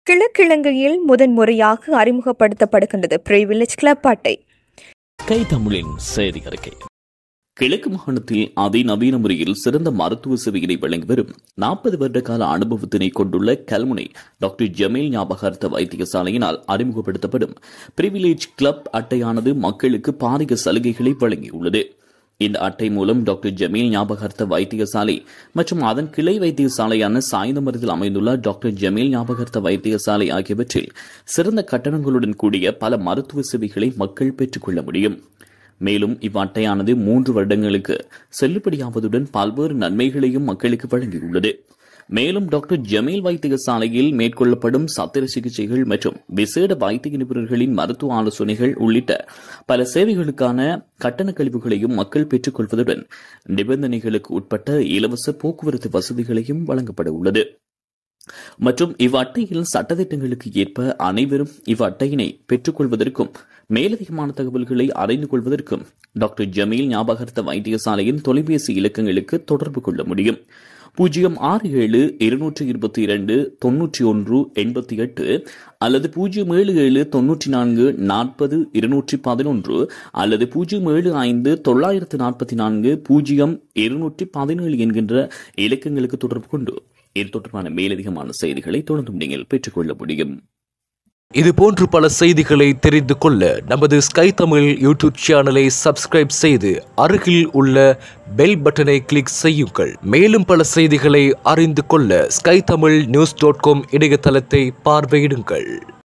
கிழக்கிழங்கையில் முதன்முறையாக அறிமுகப்படுத்தப்படுகின்றது privilege club அட்டை கை தமிழின் செய்தி அறிக்கை கிழக்கு மாகாணத்தில் அதிநவீன முறையில் சிறந்த மருத்துவ சேவையினை வழங்கி வரும் நாற்பது வருட கால அனுபவத்தினை கொண்டுள்ள கல்முனை டாக்டர் ஜமீல் ஞாபகார்த்த வைத்தியசாலையினால் அறிமுகப்படுத்தப்படும் பிரிவிலேஜ் கிளப் அட்டையானது மக்களுக்கு பாரிய சலுகைகளை வழங்கியுள்ளது இந்த அட்டை மூலம் டாக்டர் ஜமீல் ஞாபகார்த்த வைத்தியசாலை மற்றும் அதன் கிளை வைத்தியசாலையான சாய்ந்தமரத்தில் அமைந்துள்ள டாக்டர் ஜமீல் ஞாபகார்த்த வைத்தியசாலை ஆகியவற்றில் சிறந்த கட்டணங்களுடன் கூடிய பல மருத்துவ சேவைகளை மக்கள் பெற்றுக்கொள்ள முடியும் மேலும் இவ்வட்டையானது மூன்று வருடங்களுக்கு செல்லுபடியாவதுடன் பல்வேறு நன்மைகளையும் மக்களுக்கு வழங்கியுள்ளது மேலும் டாக்டர் ஜமீல் வைத்தியசாலையில் மேற்கொள்ளப்படும் சத்திர சிகிச்சைகள் மற்றும் விசேட வைத்திய நிபுணர்களின் மருத்துவ ஆலோசனைகள் உள்ளிட்ட பல சேவைகளுக்கான கட்டண கழிவுகளையும் மக்கள் பெற்றுக்கொள்வதுடன் நிபந்தனைகளுக்கு உட்பட்ட இலவச போக்குவரத்து வசதிகளையும் வழங்கப்பட உள்ளது மற்றும் இவ்வட்டையில் சட்டத்திட்டங்களுக்கு ஏற்ப அனைவரும் இவ்வட்டையினை பெற்றுக்கொள்வதற்கும் மேலதிகமான தகவல்களை அறிந்து கொள்வதற்கும் டாக்டர் ஜமீல் ஞாபகார்த்த வைத்தியசாலையின் தொலைபேசி இலக்கங்களுக்கு தொடர்பு கொள்ள முடியும் பூஜ்ஜியம் ஆறு ஏழு இருநூற்றி இருபத்தி இரண்டு தொன்னூற்றி ஒன்று எண்பத்தி எட்டு அல்லது பூஜ்ஜியம் ஏழு ஏழு தொன்னூற்றி நான்கு நாற்பது இருநூற்றி பதினொன்று அல்லது பூஜ்ஜியம் ஏழு ஐந்து தொள்ளாயிரத்து நாற்பத்தி நான்கு பூஜ்ஜியம் இருநூற்றி பதினேழு என்கின்ற இலக்கங்களுக்கு தொடர்பு கொண்டு இது தொடர்பான மேலதிகமான செய்திகளை தொடர்ந்தும் நீங்கள் பெற்றுக்கொள்ள முடியும் இது போன்று பல செய்திகளை தெரிந்து கொள்ள நமது ஸ்கை தமிழ் யூடியூப் சேனலை சப்ஸ்கிரைப் செய்து அருகில் உள்ள பெல் பட்டனை கிளிக் செய்யுங்கள் மேலும் பல செய்திகளை அறிந்து கொள்ள sky Tamil news dot com இணையதளத்தை பார்வையிடுங்கள்